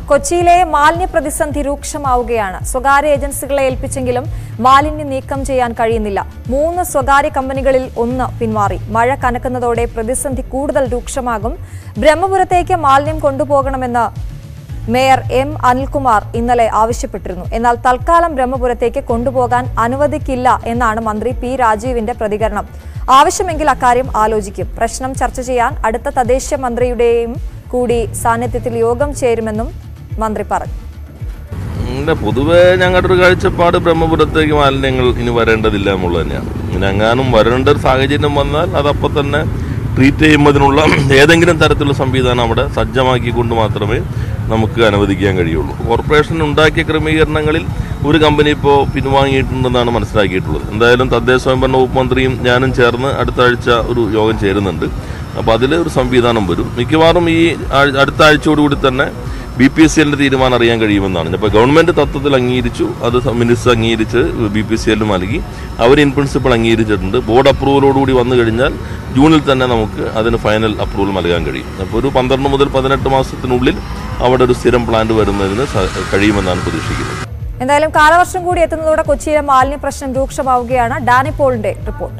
കൊച്ചിയിലെ മാലിന്യ പ്രതിസന്ധി രൂക്ഷമാവുകയാണ് സ്വകാര്യ ഏജൻസികളെ ഏൽപ്പിച്ചെങ്കിലും മാലിന്യം നീക്കം ചെയ്യാൻ കഴിയുന്നില്ല മൂന്ന് സ്വകാര്യ കമ്പനികളിൽ ഒന്ന് പിന്മാറി മഴ കനക്കുന്നതോടെ പ്രതിസന്ധി കൂടുതൽ രൂക്ഷമാകും ബ്രഹ്മപുരത്തേക്ക് മാലിന്യം കൊണ്ടുപോകണമെന്ന് മേയർ എം അനിൽകുമാർ ഇന്നലെ ആവശ്യപ്പെട്ടിരുന്നു എന്നാൽ തൽക്കാലം ബ്രഹ്മപുരത്തേക്ക് കൊണ്ടുപോകാൻ അനുവദിക്കില്ല എന്നാണ് മന്ത്രി പി രാജീവിന്റെ പ്രതികരണം ആവശ്യമെങ്കിൽ അക്കാര്യം ആലോചിക്കും പ്രശ്നം ചർച്ച ചെയ്യാൻ അടുത്ത തദ്ദേശ മന്ത്രിയുടെയും കൂടി സാന്നിധ്യത്തിൽ യോഗം ചേരുമെന്നും മന്ത്രി പറഞ്ഞു പിന്നെ പൊതുവെ ഞങ്ങളുടെ ഒരു കാഴ്ചപ്പാട് ബ്രഹ്മപുരത്തേക്ക് മാലിന്യങ്ങൾ ഇനി വരേണ്ടതില്ല എന്നുള്ളത് തന്നെയാണ് ഇനി എങ്ങാനും വരേണ്ട ഒരു സാഹചര്യം വന്നാൽ അതപ്പോൾ തന്നെ ട്രീറ്റ് ചെയ്യുന്നതിനുള്ള ഏതെങ്കിലും തരത്തിലുള്ള സംവിധാനം അവിടെ സജ്ജമാക്കിക്കൊണ്ട് മാത്രമേ നമുക്ക് അനുവദിക്കാൻ കഴിയുള്ളൂ കോർപ്പറേഷൻ ഉണ്ടാക്കിയ ക്രമീകരണങ്ങളിൽ ഒരു കമ്പനി ഇപ്പോൾ പിൻവാങ്ങിയിട്ടുണ്ടെന്നാണ് മനസ്സിലാക്കിയിട്ടുള്ളത് എന്തായാലും തദ്ദേശ സ്വയംഭരണ വകുപ്പ് മന്ത്രിയും ഞാനും ചേർന്ന് അടുത്ത ആഴ്ച ഒരു യോഗം ചേരുന്നുണ്ട് അപ്പോൾ അതിൽ ഒരു സംവിധാനം വരും മിക്കവാറും ഈ ആഴ്- അടുത്ത ആഴ്ചയോടുകൂടി തന്നെ ബി പി എസ് എല്ലിന്റെ തീരുമാനം അറിയാൻ കഴിയുമെന്നാണ് ഇപ്പോൾ ഗവൺമെന്റ് തത്വത്തിൽ അംഗീകരിച്ചു അത് മിനിസ്റ്റർ അംഗീകരിച്ച് ബി പി സി എല്ലിന് നൽകി അവർ ഇൻ പ്രിൻസിപ്പൾ അംഗീകരിച്ചിട്ടുണ്ട് ബോർഡ് അപ്രൂവലോടുകൂടി വന്നു കഴിഞ്ഞാൽ ജൂണിൽ തന്നെ നമുക്ക് അതിന് ഫൈനൽ അപ്രൂവൽ നൽകാൻ കഴിയും അപ്പോൾ ഒരു പന്ത്രണ്ട് മുതൽ പതിനെട്ട് മാസത്തിനുള്ളിൽ അവിടെ ഒരു സ്ഥിരം പ്ലാന്റ് വരുന്നതിന് സ- കഴിയുമെന്നാണ് പ്രതീക്ഷിക്കുന്നത് എന്തായാലും കാലവർഷം കൂടി എത്തുന്നതോടെ കൊച്ചിയിലെ മാലിന്യ പ്രശ്നം രൂക്ഷമാവുകയാണ് ഡാനി പോളിന്റെ റിപ്പോർട്ട്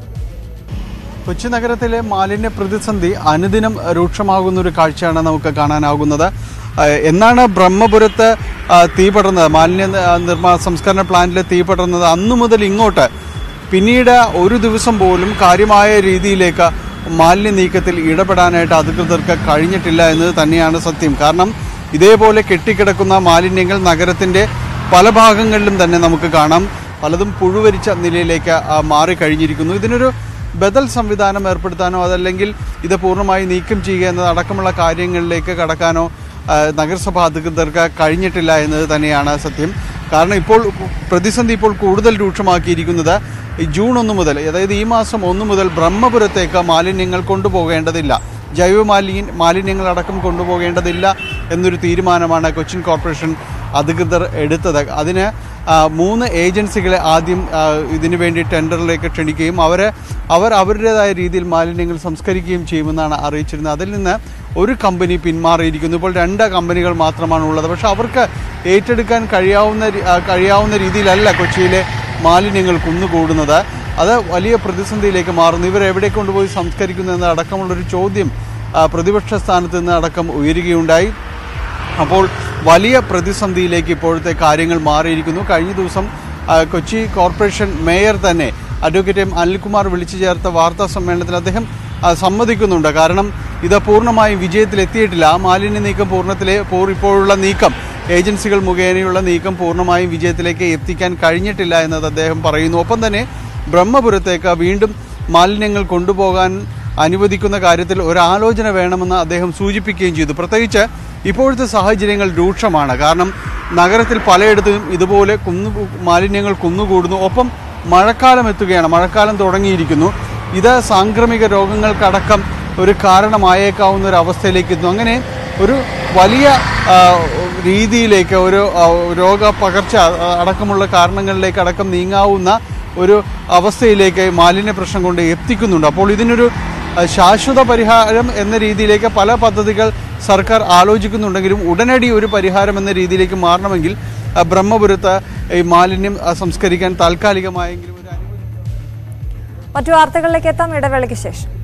കൊച്ചി നഗരത്തിലെ മാലിന്യ പ്രതിസന്ധി അനുദിനം രൂക്ഷമാകുന്ന ഒരു കാഴ്ചയാണ് നമുക്ക് കാണാനാകുന്നത് ഏഹ് എന്നാണ് ബ്രഹ്മപുരത്ത് ആ, തീ പടർന്നത് മാലിന്യ ന- നിർമ്മാണ സംസ്കരണ പ്ലാന്റിൽ തീ പടർന്നത് അന്നു മുതൽ ഇങ്ങോട്ട് പിന്നീട് ഒരു ദിവസം പോലും കാര്യമായ രീതിയിലേക്ക് മാലിന്യ നീക്കത്തിൽ ഇടപെടാനായിട്ട് അധികൃതർക്ക് കഴിഞ്ഞിട്ടില്ല എന്നത് തന്നെയാണ് സത്യം കാരണം ഇതേപോലെ കെട്ടിക്കിടക്കുന്ന മാലിന്യങ്ങൾ നഗരത്തിൻ്റെ പല ഭാഗങ്ങളിലും തന്നെ നമുക്ക് കാണാം പലതും പുഴുവരിച്ച നിലയിലേക്ക് ആ, മാറിക്കഴിഞ്ഞിരിക്കുന്നു ഇതിനൊരു ബദൽ സംവിധാനം ഏർപ്പെടുത്താനോ അതല്ലെങ്കിൽ ഇത് പൂർണ്ണമായി നീക്കം ചെയ്യുക എന്നത് അടക്കമുള്ള കാര്യങ്ങളിലേക്ക് കടക്കാനോ ആ, നഗരസഭ അധികൃതർക്ക് കഴിഞ്ഞിട്ടില്ല എന്നത് തന്നെയാണ് സത്യം കാരണം ഇപ്പോൾ പ്രതിസന്ധി ഇപ്പോൾ കൂടുതൽ രൂക്ഷമാക്കിയിരിക്കുന്നത് ഈ ജൂൺ ഒന്ന് മുതൽ അതായത് ഈ മാസം ഒന്ന് മുതൽ ബ്രഹ്മപുരത്തേക്ക് മാലിന്യങ്ങൾ കൊണ്ടുപോകേണ്ടതില്ല ജൈവ മാലിന്യ മാലിന്യങ്ങൾ അടക്കം കൊണ്ടുപോകേണ്ടതില്ല എന്നൊരു തീരുമാനമാണ് കൊച്ചിൻ കോർപ്പറേഷൻ അധികൃതർ എടുത്തത് അതിന് ആ, മൂന്ന് ഏജൻസികളെ ആദ്യം ആ, ഇതിനു വേണ്ടി ടെൻഡറിലേക്ക് ക്ഷണിക്കുകയും അവരെ അവർ അവരുടേതായ രീതിയിൽ മാലിന്യങ്ങൾ സംസ്കരിക്കുകയും ചെയ്യുമെന്നാണ് അറിയിച്ചിരുന്നത് അതിൽ നിന്ന് ഒരു കമ്പനി പിന്മാറിയിരിക്കുന്നു ഇപ്പോൾ രണ്ട് കമ്പനികൾ മാത്രമാണ് ഉള്ളത് പക്ഷേ അവർക്ക് ഏറ്റെടുക്കാൻ കഴിയാവുന്ന രീ- ആ, കഴിയാവുന്ന രീതിയിലല്ല കൊച്ചിയിലെ മാലിന്യങ്ങൾ കുന്നുകൂടുന്നത് അത് വലിയ പ്രതിസന്ധിയിലേക്ക് മാറുന്നു ഇവർ എവിടെ കൊണ്ടുപോയി സംസ്കരിക്കുന്നു എന്ന അടക്കമുള്ളൊരു ചോദ്യം ആ, പ്രതിപക്ഷ സ്ഥാനത്ത് നിന്ന് അടക്കം ഉയരുകയുണ്ടായി അപ്പോൾ വലിയ പ്രതിസന്ധിയിലേക്ക് ഇപ്പോഴത്തെ കാര്യങ്ങൾ മാറിയിരിക്കുന്നു കഴിഞ്ഞ ദിവസം ആ, കൊച്ചി കോർപ്പറേഷൻ മേയർ തന്നെ അഡ്വക്കേറ്റ് എം അനിൽകുമാർ വിളിച്ചു ചേർത്ത വാർത്താ സമ്മേളനത്തിൽ അദ്ദേഹം ആ, സമ്മതിക്കുന്നുണ്ട് കാരണം ഇത് പൂർണ്ണമായും വിജയത്തിലെത്തിയിട്ടില്ല ആ മാലിന്യ നീക്കം പൂർണ്ണത്തിലെ പൂർ ഇപ്പോഴുള്ള നീക്കം ഏജൻസികൾ മുഖേനയുള്ള നീക്കം പൂർണ്ണമായും വിജയത്തിലേക്ക് എത്തിക്കാൻ കഴിഞ്ഞിട്ടില്ല എന്നത് അദ്ദേഹം പറയുന്നു ഒപ്പം തന്നെ ബ്രഹ്മപുരത്തേക്ക് വീണ്ടും മാലിന്യങ്ങൾ കൊണ്ടുപോകാൻ അനുവദിക്കുന്ന കാര്യത്തിൽ ഒരാലോചന വേണമെന്ന് അദ്ദേഹം സൂചിപ്പിക്കുകയും ചെയ്തു പ്രത്യേകിച്ച് ഇപ്പോഴത്തെ സാഹചര്യങ്ങൾ രൂക്ഷമാണ് കാരണം നഗരത്തിൽ പലയിടത്തും ഇതുപോലെ കുന്നു മാലിന്യങ്ങൾ കുന്നുകൂടുന്നു ഒപ്പം മഴക്കാലം എത്തുകയാണ് മഴക്കാലം തുടങ്ങിയിരിക്കുന്നു ഇത് സാംക്രമിക രോഗങ്ങൾക്കടക്കം ഒരു കാരണമായേക്കാവുന്ന ഒരു അവസ്ഥയിലേക്ക് എത്തുന്നു അങ്ങനെ ഒരു വലിയ ആ, രീതിയിലേക്ക് ഒരു ആ, രോഗ പകർച്ച ആ, അടക്കമുള്ള കാരണങ്ങളിലേക്ക് അടക്കം നീങ്ങാവുന്ന ഒരു അവസ്ഥയിലേക്ക് മാലിന്യ പ്രശ്നം കൊണ്ട് എത്തിക്കുന്നുണ്ട് അപ്പോൾ ഇതിനൊരു ആ, ശാശ്വത പരിഹാരം എന്ന രീതിയിലേക്ക് പല പദ്ധതികൾ സർക്കാർ ആലോചിക്കുന്നുണ്ടെങ്കിലും ഉടനടി ഒരു പരിഹാരം എന്ന രീതിയിലേക്ക് മാറണമെങ്കിൽ ആ, ബ്രഹ്മപുരത്ത് ഈ മാലിന്യം ആ, സംസ്കരിക്കാൻ താൽക്കാലികമായെങ്കിലും ഒരു അനുമതി മറ്റു വാർത്തകളിലേക്ക് എത്താം ഇടവേളയ്ക്ക് ശേഷം